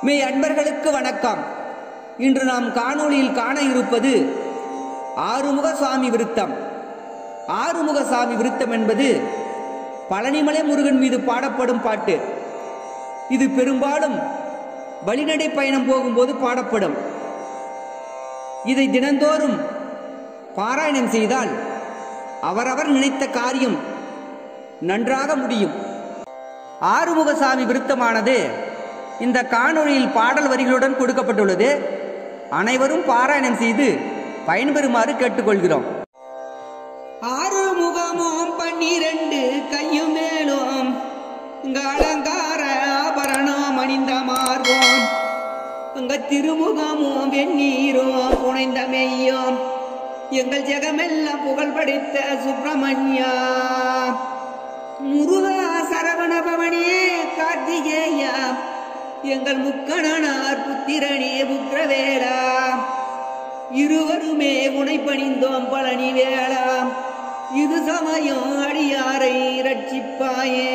மெய் அன்பர்களுக்கு வணக்கம் இன்று நாம் காணொளியில் காண இருப்பது ஆறுமுக சுவாமி விருத்தம் ஆறுமுக சாமி விருத்தம் என்பது பழனிமலை முருகன் மீது பாடப்படும் பாட்டு இது பெரும்பாலும் வழிநடை பயணம் போகும்போது பாடப்படும் இதை தினந்தோறும் பாராயணம் செய்தால் அவரவர் நினைத்த காரியம் நன்றாக முடியும் ஆறுமுகசாமி விருத்தமானது இந்த காணொளியில் பாடல் வரிகளுடன் கொடுக்கப்பட்டுள்ளது அனைவரும் பாராயணம் செய்து பயன்பெறுமாறு கேட்டுக்கொள்கிறோம் ஆறு முகமும் பன்னிரண்டு கையும் மேலும் இங்க அலங்கார ஆபரணம் அணிந்த மார்போம் உங்க திருமுகமும் வெந்நீரும் புனைந்த மெய்யும் எங்கள் ஜெகமெல்லாம் புகழ் படைத்த சுப்பிரமணியா முருகா சரவண பவனியே கார்த்திகேயா எங்கள் முக்கணனார் புத்திரனே புத்திரவேலா இருவருமே உனை பணிந்தோம் பழனி வேளா இது சமயம் அடியாரை ரட்சிப்பாயே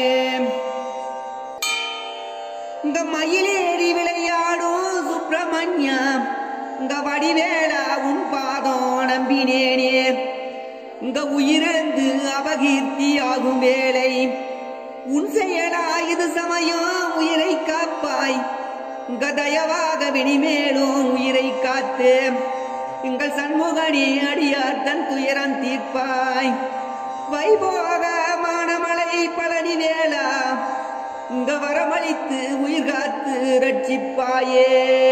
இந்த மயிலேறி விளையாடும் சுப்பிரமணியா இந்த வடிவேளா உன் பாதம் நம்பினேனே இந்த உயிரிழந்து அபகீர்த்தி ஆகும் வேளை உன் செயலா இது சமயம் உயிரை காப்பாய் இங்க தயவாக வினிமேலும் உயிரை காத்து எங்கள் சண்முகனே அடியார் தன் துயரம் தீர்ப்பாய் வைபோக மானமலை பழனி வேளா இங்க வரமளித்து உயிர் காத்து ரட்சிப்பாயே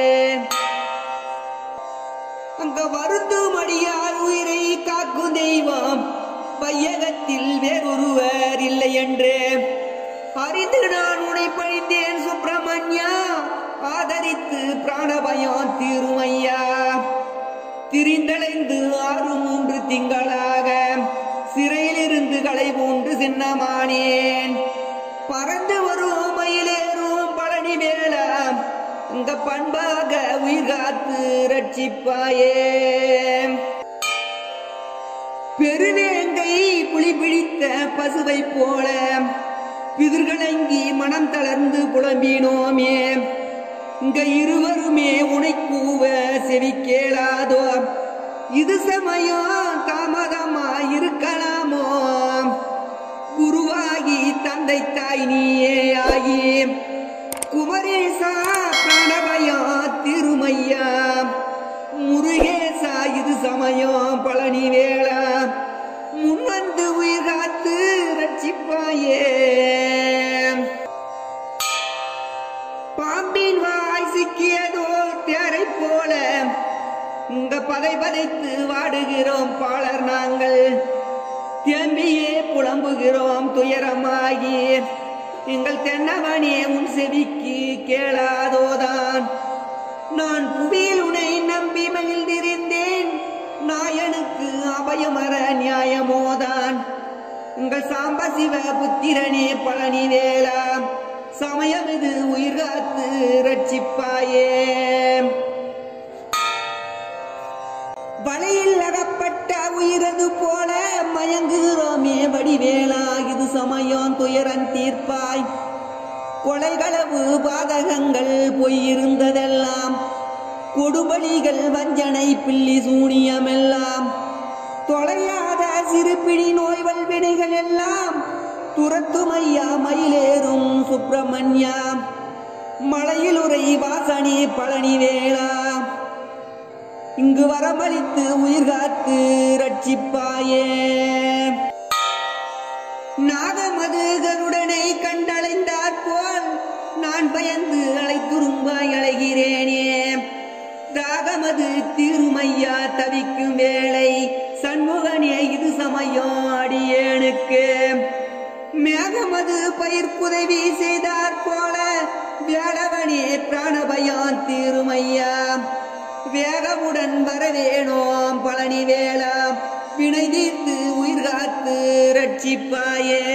அங்க வருந்தும் அடியார் உயிரை காக்கும் தெய்வம் பையகத்தில் வேறொருவர் இல்லை என்று அறிந்து நான் உனை பழிந்தேன் சுப்பிரமணியா ஆதரித்து பிராணபயம் தீருமையா திரிந்தளைந்து ஆறு மூன்று திங்களாக சிறையிலிருந்து களை மூன்று சின்னமானேன் பறந்து வரும் மயிலேறும் பழனி வேளா இங்க பண்பாக உயிர் காத்து ரட்சிப்பாயே பெருவேங்கை புலி பிடித்த பசுவை போல பிதிர்களங்கி மனம் தளர்ந்து புலம்பினோமே இங்க இருவருமே உனை கூவ செவி கேளாதோ இது சமயம் தாமதமா இருக்கலாமோ குருவாகி தந்தை தாய் நீயே ஆகி குமரேசா பிரணவயா திருமையா முருகேசா இது சமயம் பழனி வேளா முன்வந்து உயிர் காத்து ரட்சிப்பாயே பாம்பின் வாய் சிக்கியதோ தேரை போல இங்க பதை பதைத்து வாடுகிறோம் பாலர் நாங்கள் தேம்பியே புலம்புகிறோம் துயரமாகி எங்கள் தென்னவனே உன் செவிக்கு கேளாதோதான் நான் புவியில் உன்னை நம்பி மகிழ்ந்திருந்தேன் நாயனுக்கு அபயமர நியாயமோதான் உங்கள் சாம்ப சிவ புத்திரனே பழனி வேளா சமயம் இது உயிர் காத்து ரட்சிப்பாயே வலையில் அகப்பட்ட உயிரது போல மயங்குகிறோமே வடிவேளா இது சமயம் துயரன் தீர்ப்பாய் கொலைகளவு பாதகங்கள் பொய்யிருந்ததெல்லாம் கொடுபலிகள் வஞ்சனை பில்லி சூனியமெல்லாம் தொலையாத சிறுபிடி நோய்கள் வினைகள் எல்லாம் துரத்துமையா மயிலேறும் சுப்பிரமணியா மலையில் உரை வாசனே பழனி வேளா இங்கு வரமளித்து உயிர் காத்து ரட்சிப்பாயே நாகமது கருடனை கண்டடைந்தாற் போல் நான் பயந்து அழைத்துரும்பாய் அழைகிறேனே தாகமது தீருமையா தவிக்கும் வேளை சண்முகனே இது சமயம் அடியேனுக்கு மேகமது பயிர்ப்புதவி செய்தாற் போல வேளவனே பிராணபயம் தீருமையா வேகமுடன் வரவேணோம் பழனி வேளா வினை தீர்த்து உயிர் காத்து ரட்சிப்பாயே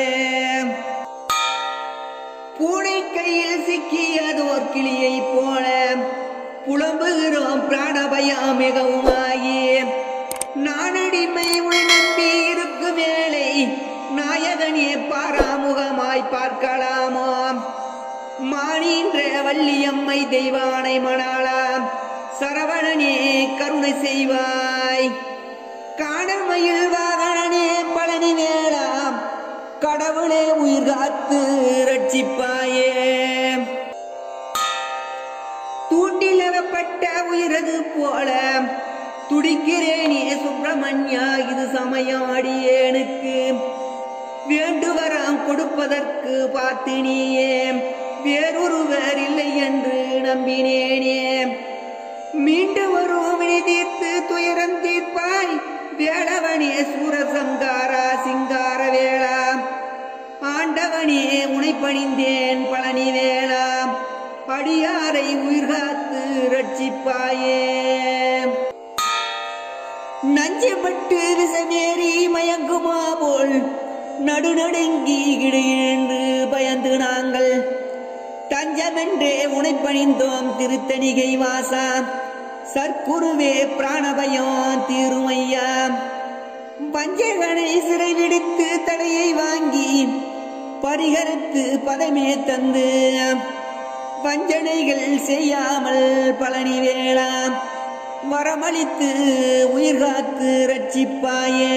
பூனை கையில் சிக்கியதோர் கிளியை போல புலம்புகிறோம் பிராணபயம் மிகவும் ஆகி நானடிமை உள் நம்பி இருக்கும் வேளை நாயகனே பாராமுகமாய் பார்க்கலாமோ மானின்ற வள்ளியம்மை தெய்வானை மணாளா சரவணனே கருணை செய்வாய் காணமையில் வாகனனே பழனி வேளாம் கடவுளே உயிர் காத்து ரட்சிப்பாயே தூண்டிலகப்பட்ட உயிரது போல துடிக்கிறேனே சுப்பிரமணியா இது சமயம் அடியேனுக்கு வேண்டுவரம் கொடுப்பதற்கு பார்த்து நீயே வேறொருவர் இல்லை என்று நம்பினேனே மீண்டு வரும் வினை தீர்த்து துயரம் தீர்ப்பாய் வேளவனே சூரசங்காரா சிங்கார வேளா ஆண்டவனே உனை பணிந்தேன் பழனி வேளா அடியாரை உயிர் காத்து ரட்சிப்பாயே நஞ்சப்பட்டு விசமேறி மயங்குமா போல் நடுநடுங்கி இடையிழந்து பயந்து நாங்கள் தஞ்சமென்றே உனை பணிந்தோம் திருத்தணிகை வாசா சற்குருவே பிராணபயம் தீருமையா வஞ்சகனை சிறை விடுத்து தடையை வாங்கி பரிகரித்து பதமே தந்து வஞ்சனைகள் செய்யாமல் பழனி வேளாம் வரமளித்து உயிர் காத்து ரட்சிப்பாயே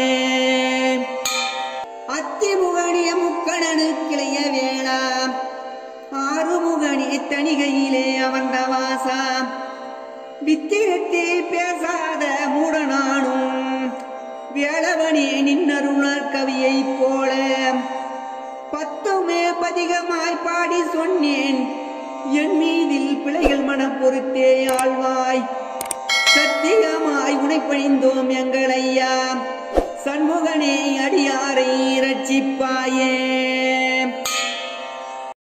அத்திமுகனிய முக்கணனு கிளைய வேளாம் ஆறுமுகனி தணிகையிலே அமர்ந்த வாசா வித்திரத்தில் பேசாத மூடனானும் வேளவனே நின்னருணர் கவியைப் போல பத்துமே பதிகமாய் பாடி சொன்னேன் என் மீதில் பிழைகள் மனம் பொறுத்தே ஆழ்வாய் சத்தியமாய் உனை பணிந்தோம் எங்கள் ஐயா சண்முகனே அடியாரை ரட்சிப்பாயே